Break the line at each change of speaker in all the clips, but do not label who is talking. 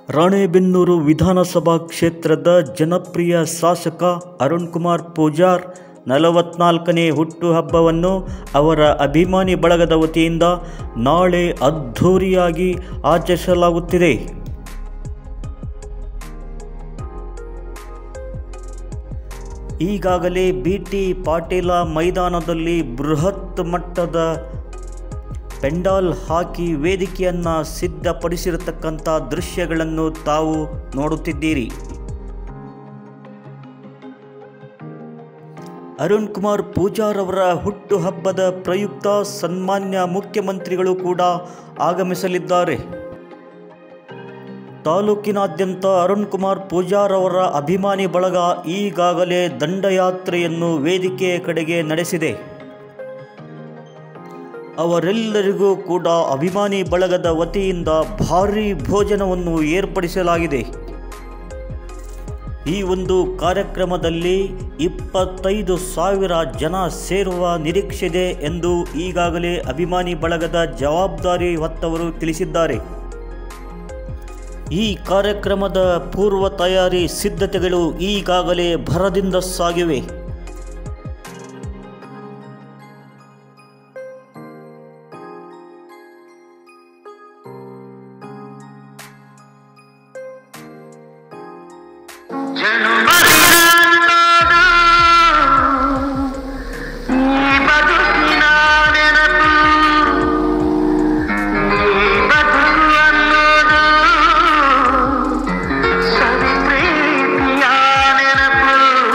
ರಾಣೆಬೆನ್ನೂರು ವಿಧಾನಸಭಾ ಕ್ಷೇತ್ರದ ಜನಪ್ರಿಯ ಶಾಸಕ ಅರುಣ್ ಕುಮಾರ್ ಪೂಜಾರ್ ನಲವತ್ನಾಲ್ಕನೇ ಹುಟ್ಟುಹಬ್ಬವನ್ನು ಅವರ ಅಭಿಮಾನಿ ಬಳಗದ ವತಿಯಿಂದ ನಾಳೆ ಅದ್ಧೂರಿಯಾಗಿ ಆಚರಿಸಲಾಗುತ್ತಿದೆ ಈಗಾಗಲೇ ಬಿ ಟಿ ಪಾಟೀಲ ಮೈದಾನದಲ್ಲಿ ಬೃಹತ್ ಮಟ್ಟದ ಪೆಂಡಾಲ್ ಹಾಕಿ ವೇದಿಕೆಯನ್ನು ಸಿದ್ಧಪಡಿಸಿರತಕ್ಕಂಥ ದೃಶ್ಯಗಳನ್ನು ತಾವು ನೋಡುತ್ತಿದ್ದೀರಿ ಅರುಣ್ ಕುಮಾರ್ ಪೂಜಾರ್ ಅವರ ಹುಟ್ಟುಹಬ್ಬದ ಪ್ರಯುಕ್ತ ಸನ್ಮಾನ್ಯ ಮುಖ್ಯಮಂತ್ರಿಗಳು ಕೂಡ ಆಗಮಿಸಲಿದ್ದಾರೆ ತಾಲೂಕಿನಾದ್ಯಂತ ಅರುಣ್ ಕುಮಾರ್ ಪೂಜಾರ್ ಅವರ ಅಭಿಮಾನಿ ಬಳಗ ಈಗಾಗಲೇ ದಂಡಯಾತ್ರೆಯನ್ನು ವೇದಿಕೆಯ ಕಡೆಗೆ ನಡೆಸಿದೆ ಅವರೆಲ್ಲರಿಗೂ ಕೂಡ ಅಭಿಮಾನಿ ಬಳಗದ ವತಿಯಿಂದ ಭಾರೀ ಭೋಜನವನ್ನು ಏರ್ಪಡಿಸಲಾಗಿದೆ ಈ ಒಂದು ಕಾರ್ಯಕ್ರಮದಲ್ಲಿ ಇಪ್ಪತ್ತೈದು ಸಾವಿರ ಜನ ಸೇರುವ ನಿರೀಕ್ಷೆಯಿದೆ ಎಂದು ಈಗಾಗಲೇ ಅಭಿಮಾನಿ ಬಳಗದ ಜವಾಬ್ದಾರಿ ಹೊತ್ತವರು ತಿಳಿಸಿದ್ದಾರೆ ಈ ಕಾರ್ಯಕ್ರಮದ ಪೂರ್ವ ತಯಾರಿ ಸಿದ್ಧತೆಗಳು ಈಗಾಗಲೇ ಭರದಿಂದ ಸಾಗಿವೆ
ಜನುಮದಿನನ್ನೋದು ಈ ಬದುಕಿನ ನೆನಪು ಈ ಬದುಕು ಅನ್ನೋದು ಸವಿ ಪ್ರೀತಿಯ ನೆನಪು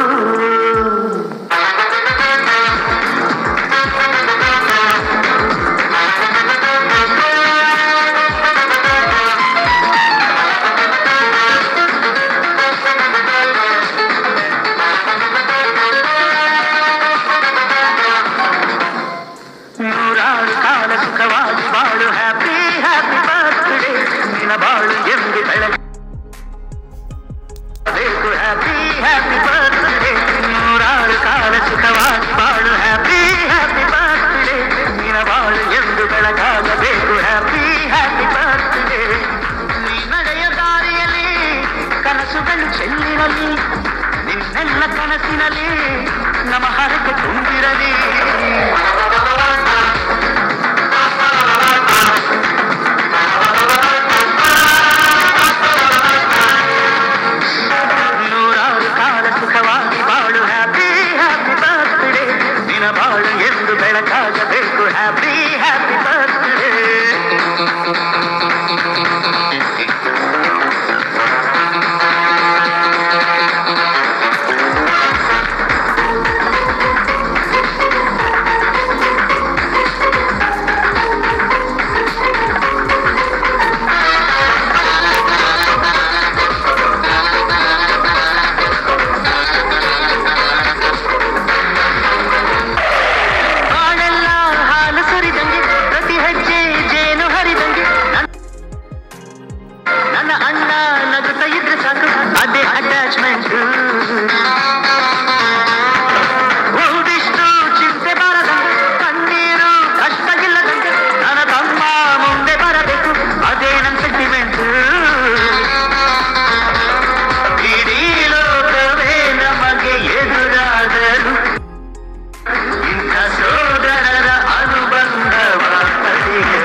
ನೂರಾರು ಕಾಲ ಸುಖವಾಗಿ ಬಾಳು ಹ್ಯಾಪಿ ಹ್ಯಾಪಿ ಬರ್ತ್ಡೇ ನಿನ್ನ ಬಾಳು ಎಂದು ಬೆಳಕು ಬೇಕು ಹ್ಯಾಪಿ ಹ್ಯಾಪಿ ಬರ್ತ್ಡೇ ನೂರಾರು ಕಾಲ ಸುಖವಾಗಿ ಬಾಳು ಹ್ಯಾಪಿ ಹ್ಯಾಪಿ ಬರ್ತ್ಡೇ ನಿನ್ನ ಬಾಳು ಎಂದು ಬೆಳಕಾಗಬೇಕು ಹ್ಯಾಪಿ ಹ್ಯಾಪಿ ಬರ್ತ್ಡೇ ನೀ ನಡೆಯ ದಾರಿಯಲ್ಲಿ ಕನಸುಗಳು ಚೆಲ್ಲಿರಲಿ ನಿನ್ನೆಲ್ಲ ಕನಸಿನಲ್ಲಿ ನಮ್ಮ ಹರಕೆ ತುಂಬಿರಲಿ ನೂರಾರು ಕಾಲ ಸುಖವಾಗಿ ಬಾಳು ಹ್ಯಾಪಿ ಹ್ಯಾಪಿ ಬರ್ತ್ಡೇ ನಿನ ಬಾಳು ಎಂದು ಬೆಳಕಾಗಬೇಕು ಹ್ಯಾಪಿ ಹ್ಯಾಪಿ ಬರ್ತ್ಡೇ ಬಾಳೆಲ್ಲ ಹಾಲು ಸುರಿದಂಗೆ ಪ್ರತಿ ಹೆಜ್ಜೆ ಜೇನು ಹರಿದಂಗೆ ನನ್- ನನ್ನ ಅಣ್ಣ ನಗುತ್ತಾ ಇದ್ರೆ ಸಾಕು ಅದೇ ಅಟ್ಯಾಚ್ಮೆಂಟ್ ಉಳಿದಿಷ್ಟು ಚಿಂತೆ ಬಾರದಂಗೆ ಕಣ್ಣೀರು ಕಷ್ಟ ಇಲ್ಲದಂಗೆ ನನ್ನ ತಮ್ಮ ಮುಂದೆ ಬರಬೇಕು ಅದೇ ನನ್ನ ಸೆಂಟಿಮೆಂಟ್ ಇಡೀ ಲೋಕವೇ ನಮಗೆ ಎದುರಾದರು ಇಂಥ ಸೋದರರ ಅನುಬಂಧವ ಪಡೆಯಲು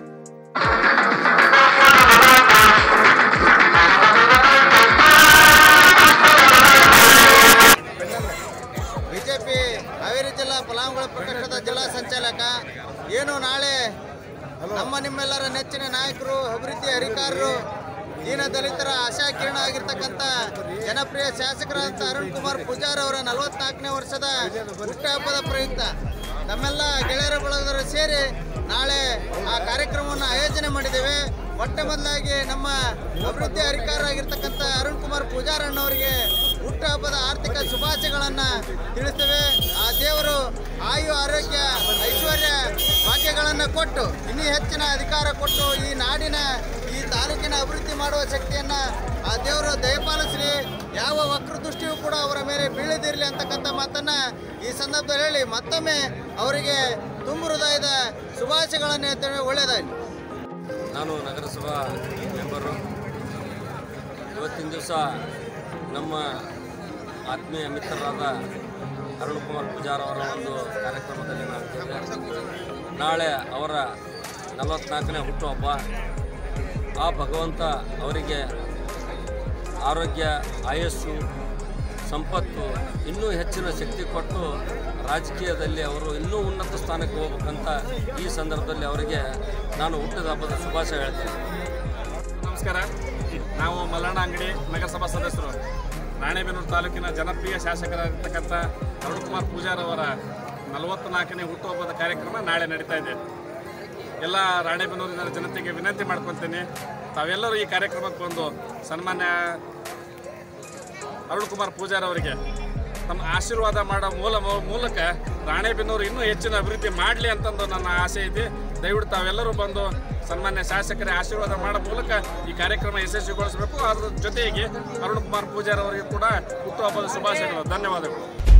ಬಿಜೆಪಿ ಹಾವೇರಿ ಜಿಲ್ಲಾ ಫಲಾನುಭವಿ ಪ್ರಕಟದ ಜಿಲ್ಲಾ ಸಂಚಾಲಕ ಏನು ನಾಳೆ ನಮ್ಮ ನಿಮ್ಮೆಲ್ಲರ ನೆಚ್ಚಿನ ನಾಯಕರು ಅಭಿವೃದ್ಧಿ ಅಧಿಕಾರರು ದೀನ ದಲಿತರ ಆಶಾ ಕಿರಣ ಆಗಿರ್ತಕ್ಕಂಥ ಜನಪ್ರಿಯ ಶಾಸಕರಾದಂಥ ಅರುಣ್ ಕುಮಾರ್ ಪೂಜಾರ್ ಅವರ ನಲವತ್ನಾಲ್ಕನೇ ವರ್ಷದ ಹುಟ್ಟುಹಬ್ಬದ ಪ್ರಯುಕ್ತ ನಮ್ಮೆಲ್ಲ ಗೆಳೆಯರ ಬಳಗದವರು ಸೇರಿ ನಾಳೆ ಆ ಕಾರ್ಯಕ್ರಮವನ್ನು ಆಯೋಜನೆ ಮಾಡಿದ್ದೇವೆ ಮೊಟ್ಟ ಮೊದಲಾಗಿ ನಮ್ಮ ಅಭಿವೃದ್ಧಿ ಅಧಿಕಾರ ಆಗಿರ್ತಕ್ಕಂಥ ಅರುಣ್ ಕುಮಾರ್ ಪೂಜಾರ್ ಅಣ್ಣವರಿಗೆ ಹುಟ್ಟುಹಬ್ಬದ ಆರ್ಥಿಕ ಶುಭಾಶಯಗಳನ್ನು ತಿಳಿಸ್ತೇವೆ ಆ ದೇವರು ಆಯು ಆರೋಗ್ಯ ಐಶ್ವರ್ಯ ಭಾಗ್ಯಗಳನ್ನು ಕೊಟ್ಟು ಇನ್ನೂ ಹೆಚ್ಚಿನ ಅಧಿಕಾರ ಕೊಟ್ಟು ಈ ನಾಡಿನ ಈ ತಾಲೂಕಿನ ಅಭಿವೃದ್ಧಿ ಮಾಡುವ ಶಕ್ತಿಯನ್ನು ಆ ದೇವರು ದಯಪಾಲಿಸಲಿ ಯಾವ ವಕ್ರದೃಷ್ಟಿಯೂ ಕೂಡ ಅವರ ಮೇಲೆ ಬೀಳದಿರಲಿ ಅಂತಕ್ಕಂಥ ಮಾತನ್ನು ಈ ಸಂದರ್ಭದಲ್ಲಿ ಹೇಳಿ ಮತ್ತೊಮ್ಮೆ ಅವರಿಗೆ ತುಂಬ ಹೃದಯದ ಶುಭಾಶಯಗಳನ್ನು ಹೇಳ್ತೇವೆ ಒಳ್ಳೆಯದಾಗಲಿ
ನಾನು ನಗರಸಭಾ ಮೆಂಬರು ಇವತ್ತಿನ ದಿವಸ ನಮ್ಮ ಆತ್ಮೀಯ ಮಿತ್ರರಾದ ಅರುಣ್ ಕುಮಾರ್ ಪೂಜಾರ್ ಅವರ ಒಂದು ಕಾರ್ಯಕ್ರಮದಲ್ಲಿ ನಾವು ಇದ್ದೇವೆ ನಾಳೆ ಅವರ ನಲವತ್ನಾಲ್ಕನೇ ಹುಟ್ಟುಹಬ್ಬ ಆ ಭಗವಂತ ಅವರಿಗೆ ಆರೋಗ್ಯ ಆಯಸ್ಸು ಸಂಪತ್ತು ಇನ್ನೂ ಹೆಚ್ಚಿನ ಶಕ್ತಿ ಕೊಟ್ಟು ರಾಜಕೀಯದಲ್ಲಿ ಅವರು ಇನ್ನೂ ಉನ್ನತ ಸ್ಥಾನಕ್ಕೆ ಹೋಗ್ಬೇಕಂತ ಈ ಸಂದರ್ಭದಲ್ಲಿ ಅವರಿಗೆ ನಾನು ಹುಟ್ಟಿದ ಹಬ್ಬದ ಶುಭಾಶಯ ಹೇಳ್ತೇನೆ
ನಮಸ್ಕಾರ ನಾವು ಮಲ್ಲಣ್ಣ ಅಂಗಡಿ ನಗರಸಭಾ ಸದಸ್ಯರು ರಾಣೆಬೆನ್ನೂರು ತಾಲೂಕಿನ ಜನಪ್ರಿಯ ಶಾಸಕರಾಗಿರ್ತಕ್ಕಂಥ ಅರುಣಕುಮಾರ್ ಪೂಜಾರ್ ಅವರ ನಲವತ್ತ್ನಾಲ್ಕನೇ ಹುಟ್ಟುಹಬ್ಬದ ಕಾರ್ಯಕ್ರಮ ನಾಳೆ ನಡೀತಾ ಇದೆ ಎಲ್ಲ ರಾಣೆಬೆನ್ನೂರಿನ ಜನತೆಗೆ ವಿನಂತಿ ಮಾಡ್ಕೊತೀನಿ ತಾವೆಲ್ಲರೂ ಈ ಕಾರ್ಯಕ್ರಮಕ್ಕೆ ಬಂದು ಸನ್ಮಾನ್ಯ ಅರುಣಕುಮಾರ್ ಪೂಜಾರ್ ಅವರಿಗೆ ತಮ್ಮ ಆಶೀರ್ವಾದ ಮಾಡೋ ಮೂಲ ಮೂಲಕ ರಾಣೆಬೆನ್ನೂರು ಇನ್ನೂ ಹೆಚ್ಚಿನ ಅಭಿವೃದ್ಧಿ ಮಾಡಲಿ ಅಂತಂದು ನನ್ನ ಆಸೆ ಇದೆ ದಯವಿಟ್ಟು ತಾವೆಲ್ಲರೂ ಬಂದು ಸನ್ಮಾನ್ಯ ಶಾಸಕರೇ ಆಶೀರ್ವಾದ ಮಾಡೋ ಮೂಲಕ ಈ ಕಾರ್ಯಕ್ರಮ ಯಶಸ್ವಿಗೊಳಿಸಬೇಕು ಅದ್ರ ಜೊತೆಗೆ ಅರುಣ್ ಕುಮಾರ್ ಪೂಜಾರ್ ಅವರಿಗೆ ಕೂಡ ಹುಟ್ಟುಹಬ್ಬದ ಶುಭಾಶಯಗಳು ಧನ್ಯವಾದಗಳು